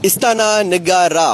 இஸ்தானா Negara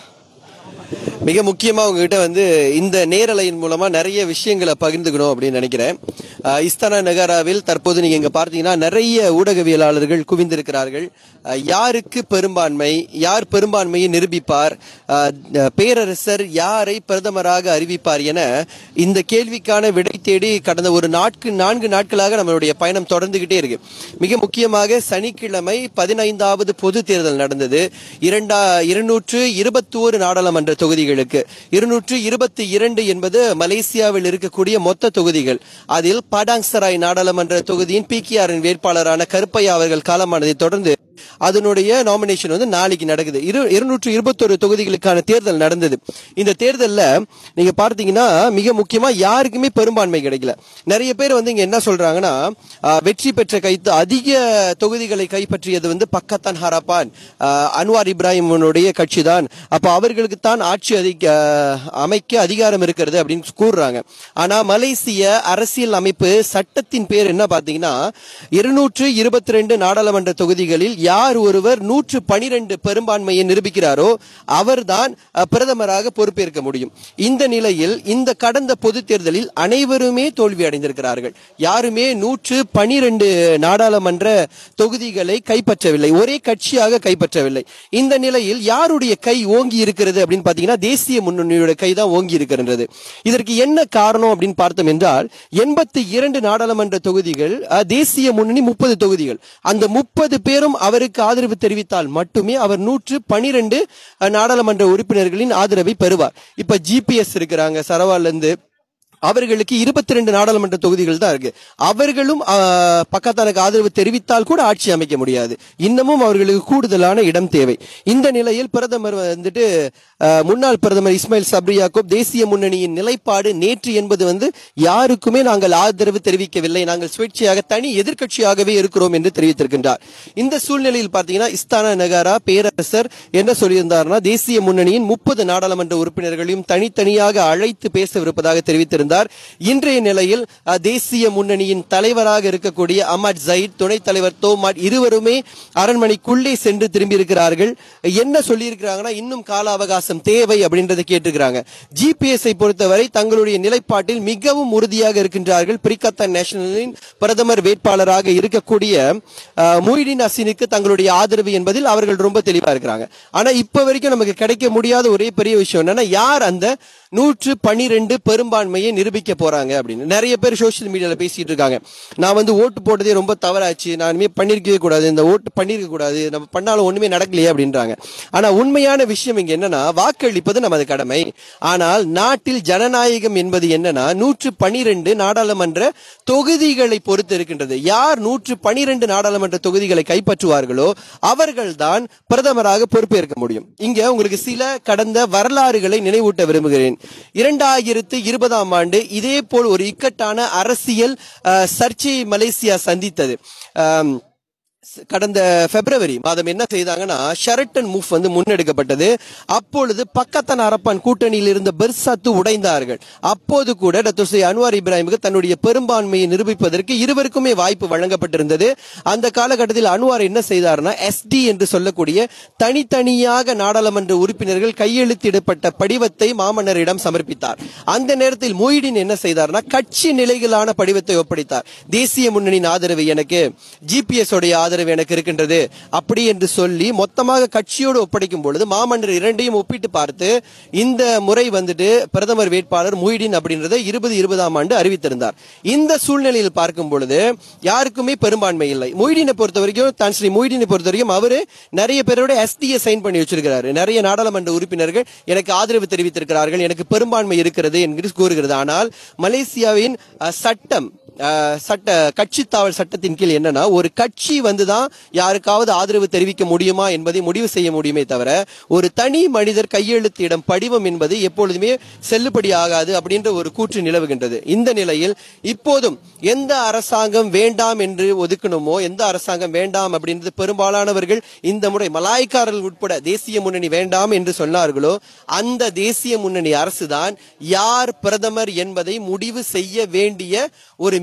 மிக முக்கியமா உங்ககிட்ட வந்து இந்த நேரலையின் மூலமா நிறைய விஷயங்களை பகிர்ந்துக்கணும் அப்படின்னு நினைக்கிறேன் அஹ், இஸ்தானா நகராவில் தற்போது நீங்க இங்க பார்த்தீங்கன்னா நிறைய ஊடகவியலாளர்கள் குவிந்திருக்கிறார்கள் அஹ், யாருக்கு பெரும்பான்மை யார் பெரும்பான்மையை நிரூபிப்பார் அஹ், பேரரசர் யாரை பிரதமராக அறிவிப்பார் என இந்த கேள்விக்கான விடை தேடி கடந்த ஒரு நாட்கு நான்கு நாட்களாக நம்மளுடைய பயணம் தொடர்ந்துகிட்டே இருக்கு மிக முக்கியமாக சனிக்கிழமை பதினைந்தாவது பொது தேர்தல் நடந்தது இரண்டா இருநூற்று இருபத்தோரு நாடாளுமன்ற தொகுதிகளுக்கு இருநூற்று இருபத்தி இரண்டு என்பது மலேசியாவில் இருக்கக்கூடிய மொத்த தொகுதிகள் அதில் பாடாங் சராய் நாடாளுமன்ற தொகுதியின் பிகேஆரின் வேட்பாளரான கருப்பையா அவர்கள் காலமானதை தொடர்ந்து அதனுடைய நாமினேஷன் வந்து நாளைக்கு நடக்குது இரு இருநூற்று இருபத்தொரு தொகுதிகளுக்கான தேர்தல் நடந்தது இந்த தேர்தல்ல நீங்க பார்த்தீங்கன்னா மிக முக்கியமா யாருக்குமே பெரும்பான்மை கிடைக்கல நிறைய பேர் வந்து இங்க என்ன சொல்றாங்கன்னா ஆஹ், வெற்றி பெற்ற கைத்து அதிக தொகுதிகளை கைப்பற்றியது வந்து பக்கத்தான் ஹராப்பான் ஆஹ், அன்வார் இப்ராஹிமுடைய கட்சி தான் அப்ப அவர்களுக்கு தான் ஆட்சி அதிக ஆஹ், அமைக்க அதிகாரம் இருக்கிறது அப்படின்னு கூறுறாங்க ஆனா மலேசிய அரசியல் அமைப்பு சட்டத்தின் பேர் என்ன பாத்தீங்கன்னா இருநூற்று இருபத்தி ரெண்டு நாடாளுமன்ற தொகுதிகளில் யார் ஒருவர் நூற்று பனிரெண்டு பெரும்பான்மையை நிரூபிக்கிறாரோ அவர்தான் அஹ், பிரதமராக பொறுப்பேற்க முடியும் இந்த நிலையில் இந்த கடந்த பொது தேர்தலில் அனைவருமே தோல்வி அடைந்திருக்கிறார்கள் யாருமே நூற்று பனிரெண்டு நாடாளுமன்ற தொகுதிகளை கைப்பற்றவில்லை ஒரே கட்சியாக கைப்பற்றவில்லை இந்த நிலையில் யாருடைய கை ஓங்கி இருக்கிறது அப்படின்னு பாத்தீங்கன்னா தேசிய முன்னணியோட கை தான் ஓங்கி இருக்கிறது இதற்கு என்ன காரணம் அப்படின்னு பார்த்தோம் என்றால் எண்பத்தி இரண்டு நாடாளுமன்ற தொகுதிகள் அஹ், தேசிய முன்னணி முப்பது தொகுதிகள் அந்த முப்பது பேரும் அவருக்கு ஆதரவு தெரிவித்தால் மட்டுமே அவர் நூற்று பனிரெண்டு நாடாளுமன்ற உறுப்பினர்களின் ஆதரவை பெறுவார் இப்ப ஜிபிஎஸ் இருக்கிறாங்க சரவால்ல இருந்து அவர்களுக்கு இருபத்தி ரெண்டு நாடாளுமன்ற தொகுதிகள் தான் இருக்கு அவர்களும் ஆஹ், பக்கத்தானுக்கு ஆதரவு தெரிவித்தால் கூட ஆட்சி அமைக்க முடியாது இன்னமும் அவர்களுக்கு கூடுதலான இடம் தேவை இந்த நிலையில் பிரதமர் வந்துட்டு ஆஹ், முன்னாள் பிரதமர் இஸ்மாயில் சப்ரி யாக்கூப் தேசிய முன்னணியின் நிலைப்பாடு நேற்று என்பது வந்து யாருக்குமே நாங்கள் ஆதரவு தெரிவிக்கவில்லை நாங்கள் சுயேட்சையாக தனி எதிர்க்கட்சியாகவே இருக்கிறோம் என்று தெரிவித்திருக்கின்றார் இந்த சூழ்நிலையில் பார்த்தீங்கன்னா இஸ்தானா நகாரா பேரரசர் என்ன சொல்லியிருந்தார்னா தேசிய முன்னணியின் முப்பது நாடாளுமன்ற உறுப்பினர்களையும் தனித்தனியாக அழைத்து பேசவிருப்பதாக தெரிவித்திருந்தார் இன்றைய நிலையில் அஹ், தேசிய முன்னணியின் தலைவராக இருக்கக்கூடிய அமட் ஜயித் துணைத் தலைவர் தோமாட் இருவருமே அரண்மனைக்குள்ளே சென்று திரும்பி இருக்கிறார்கள் என்ன சொல்லியிருக்கிறாங்கன்னா இன்னும் கால அவகாசம் தேவை அப்படின்றத கேட்டிருக்கிறாங்க ஜிபிஎஸ் பொறுத்தவரை தங்களுடைய நிலைப்பாட்டில் மிகவும் உறுதியாக இருக்கின்றார்கள் பிரிகத்தன் நேஷனலின் பிரதமர் வேட்பாளராக இருக்கக்கூடிய அஹ், முய்டின் அசினுக்கு தங்களுடைய ஆதரவு என்பதில் அவர்கள் ரொம்ப தெளிவா இருக்கிறாங்க ஆனா இப்ப வரைக்கும் நமக்கு கிடைக்க முடியாத ஒரே பெரிய விஷயம் என்னன்னா யார் அந்த நூற்று பனிரெண்டு பெரும்பான்மையை நிரூபிக்க போறாங்க அப்படின்னு நிறைய பேர் சோஷியல் மீடியால பேசிட்டு இருக்காங்க நான் வந்து ஓட்டு போட்டதே ரொம்ப தவறாச்சு நான் இனிமே பண்ணிருக்கவே கூடாது இந்த ஓட்டு பண்ணிருக்க கூடாது நம்ம பண்ணாலும் ஒண்ணுமே நடக்கலையே அப்படின்றாங்க ஆனா உண்மையான விஷயம் இங்க என்னன்னா வாக்களிப்பது நமது கடமை ஆனால் நாட்டில் ஜனநாயகம் என்பது என்னன்னா நூற்று பனிரெண்டு நாடாளுமன்ற தொகுதிகளை பொறுத்து இருக்கின்றது யார் நூற்று பனிரெண்டு நாடாளுமன்ற தொகுதிகளை கைப்பற்றுவார்களோ அவர்கள்தான் பிரதமராக பொறுப்பேற்க முடியும் இங்க உங்களுக்கு சில கடந்த வரலாறுகளை நினைவூட்ட விரும்புகிறேன் இரண்டாயிரத்து இருபதாம் ஆண்டு இதே போல் ஒரு இக்கட்டான அரசியல் அஹ், சர்ச்சையை மலேசியா சந்தித்தது ஆம், கடந்த பிப்ரவரி மாதம் என்ன செய்தாங்கன்னா ஷெரட்டன் மூவ் வந்து முன்னெடுக்கப்பட்டது அப்பொழுது பக்கத்தன் அரப்பான் கூட்டணியில் இருந்த பெர்சாத்து உடைந்தார்கள் அப்போது கூட டாக்டர் சி அன்வார் இப்ராஹிமுக்கு தன்னுடைய பெரும்பான்மையை நிரூபிப்பதற்கு இருவருக்குமே வாய்ப்பு வழங்கப்பட்டிருந்தது அந்த காலகட்டத்தில் அன்வார் என்ன செய்தார்னா எஸ்டி என்று சொல்லக்கூடிய தனித்தனியாக நாடாளுமன்ற உறுப்பினர்கள் கையெழுத்திடப்பட்ட படிவத்தை மாமன்னரிடம் சமர்ப்பித்தார் அந்த நேரத்தில் மொய்டின் என்ன செய்தார்னா கட்சி நிலைகளான படிவத்தை ஒப்படைத்தார் தேசிய முன்னணியின் ஆதரவு எனக்கு ஜிபிஎஸ் உடைய ஆதரவு எனக்கு இருக்கின்றது அப்படி என்று சொல்லி மொத்தமாக கட்சியோடு ஒப்படைக்கும் பொழுது மாமன்னர் இரண்டையும் ஒப்பிட்டு பார்த்து இந்த முறை வந்துட்டு பிரதமர் வேட்பாளர் மொய்டின் அப்படின்றத இருபது இருபதாம் ஆண்டு அறிவித்திருந்தார் இந்த சூழ்நிலையில் பார்க்கும் பொழுது யாருக்குமே பெரும்பான்மை இல்லை மொய்டினை பொறுத்த வரைக்கும் தான் ஸ்ரீ மொய்டினை பொறுத்த வரைக்கும் அவரு நிறைய பேரோட எஸ்டியை சைன் பண்ணி வச்சிருக்கிறாரு நிறைய நாடாளுமன்ற உறுப்பினர்கள் எனக்கு ஆதரவு தெரிவித்திருக்கிறார்கள் எனக்கு பெரும்பான்மை இருக்கிறது என்று கூறுகிறது ஆனால் மலேசியாவின் அஹ், சட்டம் அஹ், சட்ட கட்சி தாவல் சட்டத்தின் கீழ் என்னன்னா ஒரு கட்சி வந்துதான் யாருக்காவது ஆதரவு தெரிவிக்க முடியுமா என்பதை முடிவு செய்ய முடியுமே தவிர ஒரு தனி மனிதர் கையெழுத்திடம் படிவம் என்பது எப்பொழுதுமே செல்லுபடி ஆகாது அப்படின்ற ஒரு கூற்று நிலவுகின்றது இந்த நிலையில் இப்போதும் எந்த அரசாங்கம் வேண்டாம் என்று ஒதுக்கணுமோ எந்த அரசாங்கம் வேண்டாம் அப்படின்றது பெரும்பாலானவர்கள் இந்த முறை மலாய்க்காரர்கள் உட்பட தேசிய முன்னணி வேண்டாம் என்று சொன்னார்களோ அந்த தேசிய முன்னணி அரசுதான் யார் பிரதமர் என்பதை முடிவு செய்ய வேண்டிய ஒரு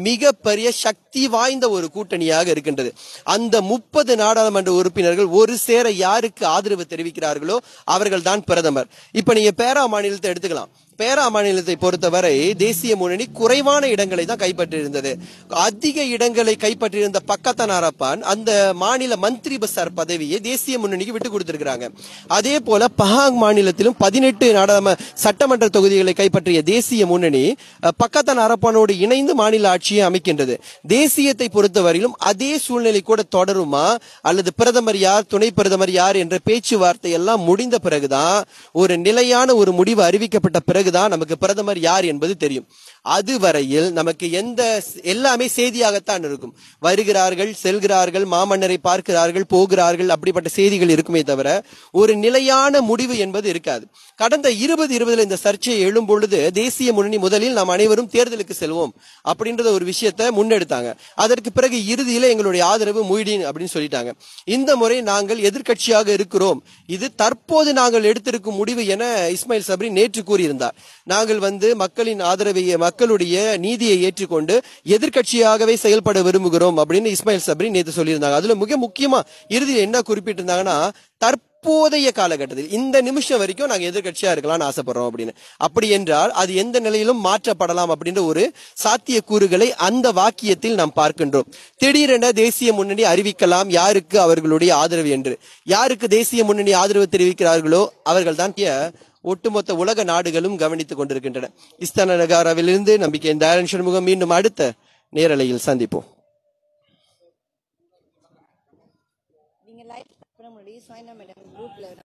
மிகப்பெரிய சக்தி வாய்ந்த ஒரு கூட்டணியாக இருக்கின்றது அந்த முப்பது நாடாளுமன்ற உறுப்பினர்கள் ஒரு சேர யாருக்கு ஆதரவு தெரிவிக்கிறார்களோ அவர்கள் தான் பிரதமர் இப்ப நீங்க பேரா மாநிலத்தை எடுத்துக்கலாம் பேரா மாநிலத்தை பொறுத்தவரை தேசிய முன்னணி குறைவான இடங்களை தான் கைப்பற்றியிருந்தது அதிக இடங்களை கைப்பற்றியிருந்த பக்கத்தான் அரப்பான் அந்த மாநில மந்திரி பசார் பதவியை தேசிய முன்னணிக்கு விட்டு கொடுத்திருக்கிறாங்க அதே போல பஹாங் மாநிலத்திலும் பதினெட்டு நாடாளும சட்டமன்ற தொகுதிகளை கைப்பற்றிய தேசிய முன்னணி அஹ், பக்கத்தான் அரப்பானோடு இணைந்து மாநில ஆட்சியை அமைக்கின்றது தேசியத்தை பொறுத்தவரையிலும் அதே சூழ்நிலை கூட தொடருமா அல்லது பிரதமர் யார் துணை பிரதமர் யார் என்ற பேச்சுவார்த்தை எல்லாம் முடிந்த பிறகுதான் ஒரு நிலையான ஒரு முடிவு அறிவிக்கப்பட்ட பிறகுதான் நமக்கு பிரதமர் யார் என்பது தெரியும் அதுவரையில் நமக்கு எந்த எல்லாமே செய்தியாகத்தான் இருக்கும் வருகிறார்கள் செல்கிறார்கள் மாமன்னரை பார்க்கிறார்கள் போகிறார்கள் அப்படிப்பட்ட செய்திகள் இருக்குமே தவிர ஒரு நிலையான முடிவு என்பது இருக்காது கடந்த இருபது இருபதுல இந்த சர்ச்சை எழும் பொழுது தேசிய முன்னணி முதலில் நாம் அனைவரும் தேர்தலுக்கு செல்வோம் அப்படின்றத ஒரு விஷயத்தை முன்னெடுத்தாங்க அதற்கு பிறகு இறுதியில எங்களுடைய ஆதரவு மொய்டீன் அப்படின்னு சொல்லிட்டாங்க இந்த முறை நாங்கள் எதிர்க்கட்சியாக இருக்கிறோம் இது தற்போது நாங்கள் எடுத்திருக்கும் முடிவு என இஸ்மாயில் சப்ரி நேற்று கூறியிருந்தார் நாங்கள் வந்து மக்களின் ஆதரவை மக்களுடைய நீதியை ஏற்றுக்கொண்டு எதிர்க்கட்சியாகவே செயல்பட விரும்புகிறோம் அப்படின்னு இஸ்மாயில் சப்ரி நேற்று சொல்லியிருந்தாங்க அதுல மிக முக்கியமா இறுதியில் என்ன குறிப்பிட்டிருந்தாங்கன்னா தற்போதைய காலகட்டத்தில் இந்த நிமிஷம் வரைக்கும் நாங்க எதிர்க்கட்சியா இருக்கலாம்னு ஆசைப்படுறோம் அப்படின்னு அப்படி என்றால் அது எந்த நிலையிலும் மாற்றப்படலாம் அப்படின்ற ஒரு சாத்திய கூறுகளை அந்த வாக்கியத்தில் நாம் பார்க்கின்றோம் திடீரென தேசிய முன்னணி அறிவிக்கலாம் யாருக்கு அவர்களுடைய ஆதரவு என்று யாருக்கு தேசிய முன்னணி ஆதரவு தெரிவிக்கிறார்களோ அவர்கள் தான் ஒட்டுமொத்த உலக நாடுகளும் கவனித்துக் கொண்டிருக்கின்றன இஸ்தான நகாராவிலிருந்து நம்பிக்கை தயாரன் சண்முகம் மீண்டும் அடுத்த நேரலையில் சந்திப்போம் நீங்க லைட் பண்ண முடியும் சாய்ந்தா மேடம்